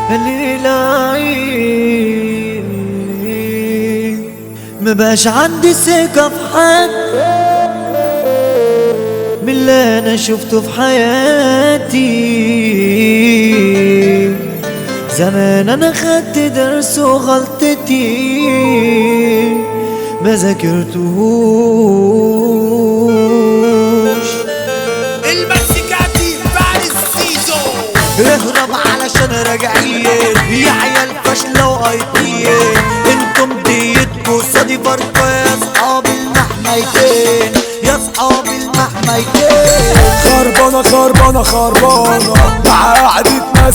الليلة مبقاش عندي ثقة في حد من اللي انا شفته في حياتي زمان انا خدت درس وغلطتي ما ذاكرتهوش المكسيكاتي فارس زيزو اهرب علشان راجعين يا عيال فاشلة وقايطين انتم ديتكوا صدي فرقة يا اصحاب المحميتين يا اصحاب المحميتين خربانة خربانة خربانة مع قعدة ناس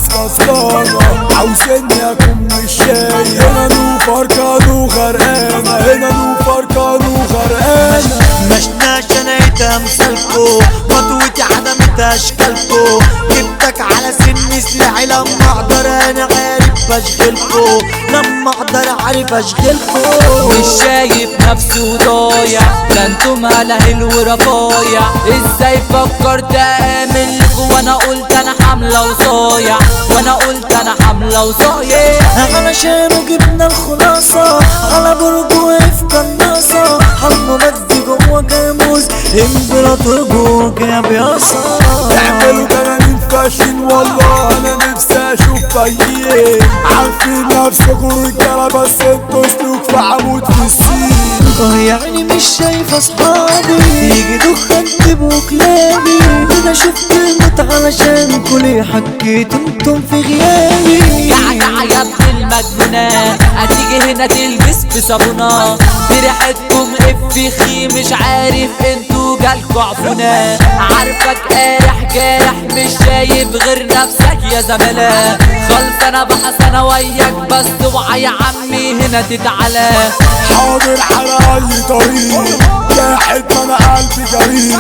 خسرانة عاوزيني اكون مش شايف هنا نوفر كانوا غرقانة هنا نوفر كانوا غرقانة مشناش انا امثالكو خطوتي عدمت اشكالكو جبتك على سن سلاحي لما اقدر انا عارف اشغلكو لما اقدر عارف اشغلكو مش شايف نفسه ضايع ده انتم هلاهل ورفايع ازاي فكرت اعمل لكم وانا قلت انا حامله وصايع وانا قلت انا حامله وصايع علشانه جبنا الخلاصة على برج واقف قناصة حمو مجدي جوه جاموس امبراطور جوه كابياصة تعملوا تنانين فاشين والله انا نفسي اشوف فايين عارفين نفسكوا رجالة بس انتوا سلوك في عمود في السين اه يعني مش شايف اصحابي يجي دخان تبقوا كلابي انا شفت الموت علشان كل حكيت انتم في غيابي يا يا ابن المجنونة هتيجي هنا تلبس في صابونة بريحتكم افخي مش عارف انتوا جالكوا عفونة عارفك قارح جارح مش شايف غير نفسك يا زملاء خلص انا بحث انا وياك بس اوعى يا عمي هنا تتعلى حاضر على اي طريق جاحد ما انا قلبي جريء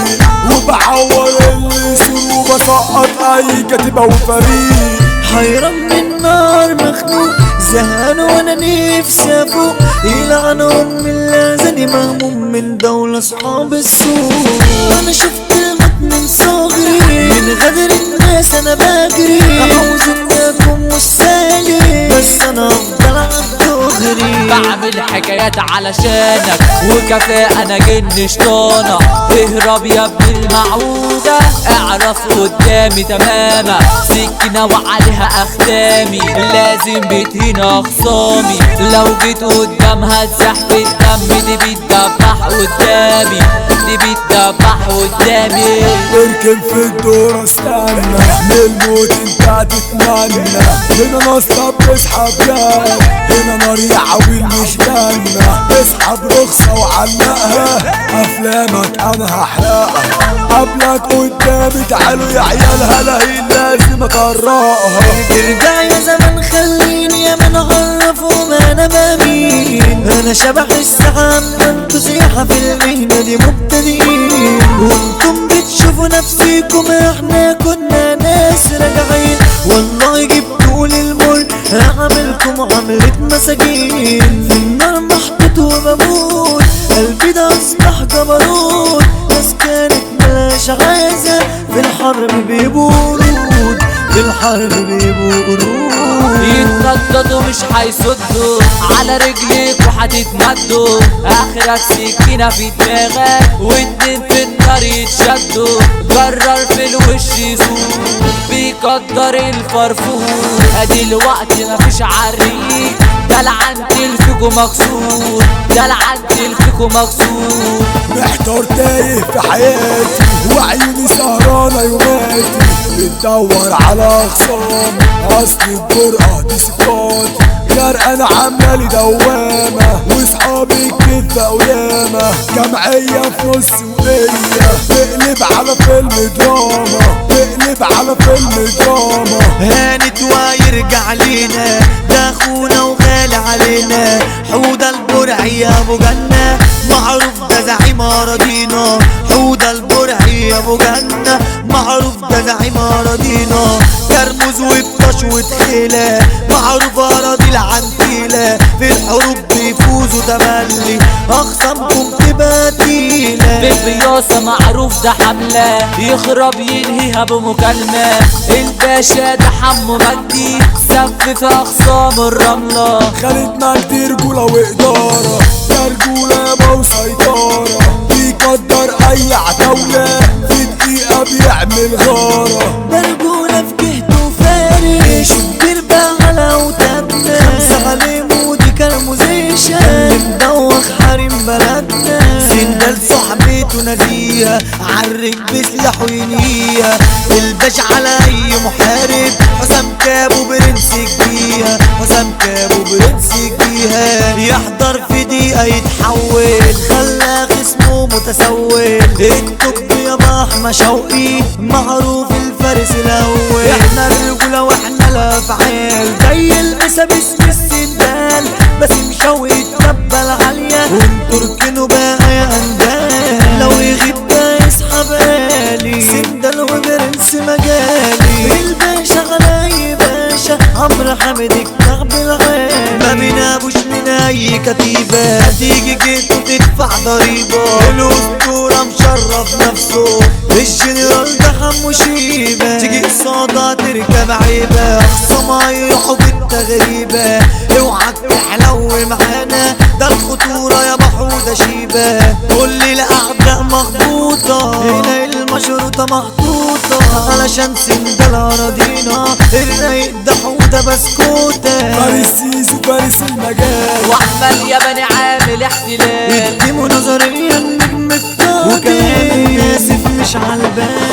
وبحور اللي يصير وبسقط اي كاتبة وفريق حيران من نار مخنوق زهقان وانا نفسي افوق يلعن ام اللازاني مهموم من دولة اصحاب السوق انا شفت الموت من صغري من غدر الناس انا بجري عاوز اني اكون مش سالي بس انا افضل عالدغري بعمل حكايات علشانك وكفاءة انا جن شطانة اهرب يا ابن المعوجة اعرف قدامي تماما سكينة وعليها اختامي لازم بتهين اخصامي لو جيت قدامها تزح في الدم دي بتدبح قدامي دي بتدبح قدامي اركن في الدور استنى من الموت انت هتتمنى هنا نصب اسحب جاي هنا نار يعوي مش جنة اسحب رخصة وعلقها افلامك انا هحرقها قبلك قدامي تعالوا يا عيال هلاهي لازم اقرأها ارجع يا زمان خليني يا من عرف وما انا بمين انا شبح السحاب انتوا سياحة في المهنة دي مبتدئين وانتم بتشوفوا نفسيكم احنا كنا ناس راجعين والله جبتوا لي المر هعملكم عملة مساجين في النار محطوط وبموت قلبي ده اصبح جبروت ناس كانت ملاش عايزة في الحرب بيبقوا قرود في الحرب بيبقوا قرود يتنططوا مش هيصدوا على رجليك وهتتمدوا اخرك سكينة في دماغك واتنين في النار يتشدوا جرر في الوش يسوق بيقدر الفرفور ادي الوقت مفيش عريق دلعن تلفكوا مكسور دلعن تلفكوا مكسور محتار تايه في حياتي وعيوني سهرانة يوماتي بتدور على خصام اصل الجرأة دي صفاتي غرقان عمالي دوامة واصحابي كده وياما جمعية في نص وقية تقلب على فيلم دراما تقلب على فيلم دراما هانت ويرجع لينا ده اخونا وغالي علينا حوده البرعي يا ابو جنة معروف ده زعيم اراضينا حوده البرعي يا ابو جنة معروف ده زعيم اراضينا كرموز وبطش وتخيلة معروف اراضي العنتيلة في الحروب بيفوزوا تملي اخصامكم تبقى تقيلة بالبياسة معروف ده حملة يخرب ينهيها بمكالمة الباشا ده حمو مجدي سف في أخصام الرملة خالد مجدي رجولة وإدارة ده رجولة يابا وسيطرة بيقدر أي عتاولة في دقيقة بيعمل غارة برجولة في جهته فارش كبير بقى وتبنا خمسة عليه مودي كالموزيشن اللي مدوخ حريم بلدنا سندال صاحبته نزيهة عرك بسلاحه ينهيها الباش على اي محارب حسام كابو برنس جديها حسام كابو برنس جديها يحضر في دقيقة يتحول خلى خصمه متسول التوك يا احمد شوقي معروف الفارس الاول احنا الرجولة واحنا الافعال زي المسا باسم السندال بس مشوقي الدبة العالية وانتوا ركنوا بقى يا اندال لو يغيب بقى يسحب بالي سندال وبرنس مجالي الباشا غلاي باشا عمرو حامد الكعب العالي ما بينابوش من اي كتيبة تيجي جيت وتدفع ضريبة الاسطورة مشرف نفسه الجنرال ده حمو شيبة تيجي قصادها تركب عيبة اخصامها يروحوا بالتغريبة اوعك تحلو معانا ده الخطورة يا محودة شيبة كل الاعداء مخبوطة هنا المشروطة محطوطة علشان سندال اراضينا الرايق ده حودة بسكوتة فارس سيزو فارس المجال وأحمد ياباني عامل احتلال يديموا نظريا النجم بتاعتي وكلام الناسف مش عالبال